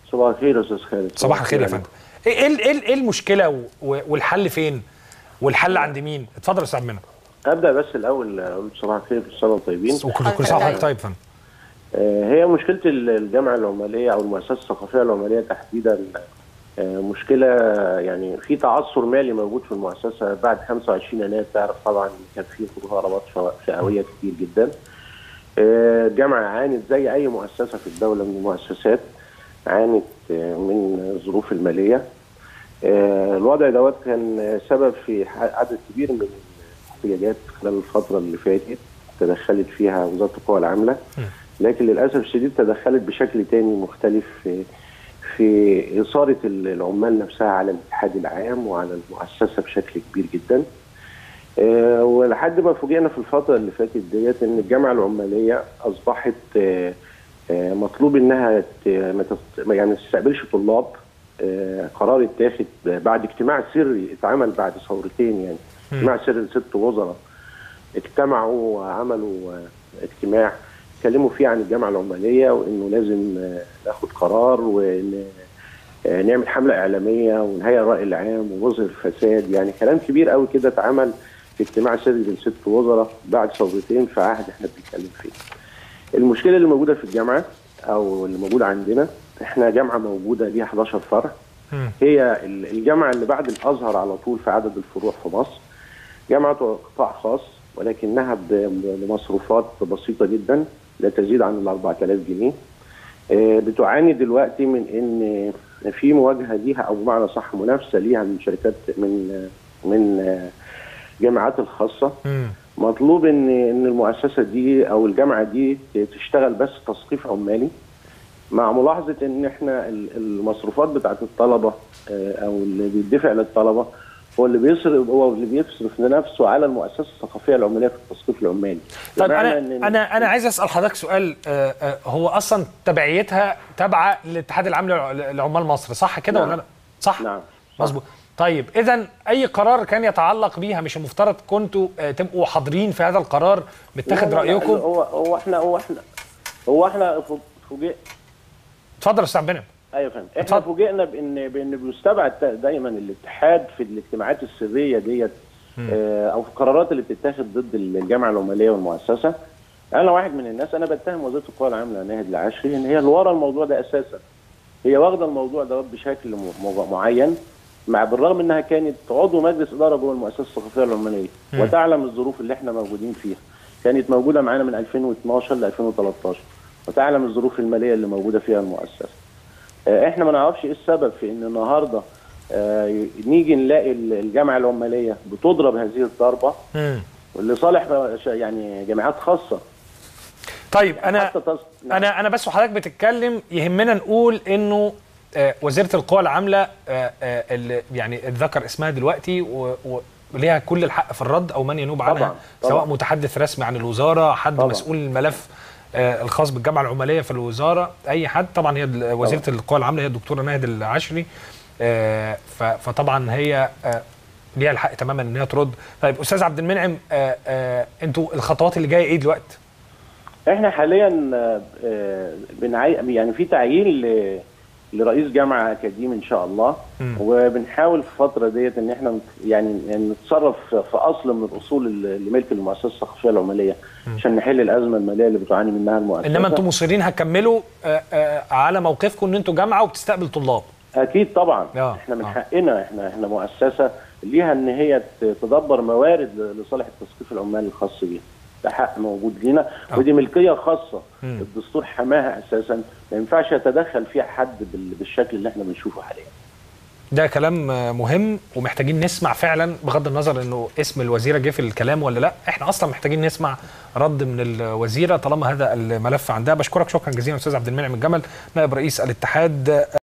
صباح الخير يا استاذ خالد صباح الخير يا فندم ايه ايه ايه إيه المشكله و- و- والحل فين والحل عند مين اتفضل يا استاذ منى ابدا بس الاول اقول صباح الخير كل سنه وانتم طيبين وكل كل سنه وحضرتك طيب يا فندم آه، هي مشكله ال- الجامعه العماليه او المؤسسه الثقافيه العماليه تحديدا آه، مشكله يعني في تعثر مالي موجود في المؤسسه بعد 25 يناير تعرف طبعا كان في مضاربات فو- فئويه كتير جدا آه، الجامعه عانت زي اي مؤسسه في الدوله من المؤسسات عانت آه، من الظروف الماليه آه، الوضع دوت كان سبب في ح- عدد كبير من الاحتياجات خلال الفتره اللي فاتت تدخلت فيها وزاره القوى العامله لكن للاسف الشديد تدخلت بشكل تاني مختلف في في اثاره ال- العمال نفسها على الاتحاد العام وعلى المؤسسه بشكل كبير جدا. آه، ولحد ما فوجئنا في الفتره اللي فاتت ديت ان الجامعه العماليه اصبحت آه، آه، مطلوب انها ت- ما تست- يعني ما تستقبلش طلاب آه، قرار اتاخد بعد اجتماع سري اتعمل بعد ثورتين يعني اجتماع سري لست وزراء اجتمعوا وعملوا آه، اجتماع اتكلموا فيه عن الجامعه العماليه وانه لازم آه، ناخد قرار وان آه، نعمل حمله اعلاميه ونهيئ الراي العام ونظهر الفساد يعني كلام كبير قوي كده اتعمل في اجتماع سري بين ست وزراء بعد ثورتين في عهد احنا بنتكلم فيه. المشكله اللي موجوده في الجامعه او اللي موجوده عندنا احنا جامعه موجوده ليها 11 فرع مم. هي ال- الجامعه اللي بعد الازهر على طول في عدد الفروع في مصر جامعه قطاع خاص ولكنها ب- بمصروفات بسيطه جدا لا تزيد عن ال 4000 جنيه آه، بتعاني دلوقتي من ان في مواجهه ليها او بمعنى صح منافسه ليها من شركات من من آه، جامعات الخاصه مم. مطلوب ان ان المؤسسه دي او الجامعه دي تشتغل بس تثقيف عمالي مع ملاحظه ان احنا ال- المصروفات بتاعت الطلبه آه، او اللي بيدفع للطلبه هو اللي بيصرف هو اللي بيصرف لنفسه على المؤسسه الثقافيه العماليه في التثقيف العمالي طيب بمعنى انا إن- انا انا عايز اسال حضرتك سؤال آه، آه، هو اصلا تبعيتها تابعه للاتحاد العام للع- لعمال مصر صح كده نعم. ولا لا صح نعم مظبوط طيب اذا اي قرار كان يتعلق بيها مش المفترض كنتوا آه، تبقوا حاضرين في هذا القرار متاخد لا، لا، لا، رايكم هو هو احنا هو احنا هو احنا فوجئ اتفضل يا استاذ بنم ايوه يا فندم احنا اتفضل. فوجئنا بان بان بيستبعد دايما الاتحاد في الاجتماعات السريه ديت آه، او في القرارات اللي بتتاخد ضد الجامعه العماليه والمؤسسه انا واحد من الناس انا بتهم وزاره القوى العامله ناهد العشري ان هي اللي ورا الموضوع ده اساسا هي واخده الموضوع ده بشكل م- م- معين مع بالرغم انها كانت عضو مجلس اداره جوه المؤسسه الثقافيه العماليه وتعلم الظروف اللي احنا موجودين فيها كانت موجوده معانا من 2012 ل 2013 وتعلم الظروف الماليه اللي موجوده فيها المؤسسه آه، احنا ما نعرفش ايه السبب في ان النهارده آه، نيجي نلاقي ال- الجامعه العماليه بتضرب هذه الضربه مم. لصالح بقى ش- يعني جامعات خاصه طيب انا حتى تص... انا انا بس وحضرتك بتتكلم يهمنا نقول انه آه، وزيره القوى العامله آه، آه، اللي يعني اتذكر اسمها دلوقتي و- و- وليها كل الحق في الرد او من ينوب عنها طبعاً، طبعاً. سواء متحدث رسمي عن الوزاره حد طبعاً. مسؤول الملف آه، الخاص بالجامعه العماليه في الوزاره اي حد طبعا هي ال- وزيره القوى العامله هي الدكتوره ناهد العشري آه، ف- فطبعا هي آه، ليها الحق تماما ان هي ترد طيب استاذ عبد المنعم آه، آه، انتوا الخطوات اللي جايه ايه دلوقتي احنا حاليا آه، آه، بنعي... يعني في تعيين ل... لرئيس جامعه اكاديمي ان شاء الله مم. وبنحاول في الفتره ديت ان احنا يعني يعني نتصرف في اصل من الاصول اللي ملك المؤسسه الثقافيه العماليه عشان نحل الازمه الماليه اللي بتعاني منها المؤسسه انما انتم مصرين هتكملوا آه، آه، على موقفكم ان انتوا جامعه وبتستقبل طلاب اكيد طبعا آه، احنا من آه. حقنا احنا احنا مؤسسه ليها ان هي ت- تدبر موارد ل- لصالح التثقيف العمالي الخاص بيها ده حق موجود لينا آه. ودي ملكيه خاصه مم. الدستور حماها اساسا ما ينفعش يتدخل فيها حد بال- بالشكل اللي احنا بنشوفه حاليا ده كلام آه، مهم ومحتاجين نسمع فعلا بغض النظر انه اسم الوزيره جه في الكلام ولا لا احنا اصلا محتاجين نسمع رد من الوزيره طالما هذا الملف عندها بشكرك شكرا جزيلا استاذ عبد المنعم الجمل نائب رئيس الاتحاد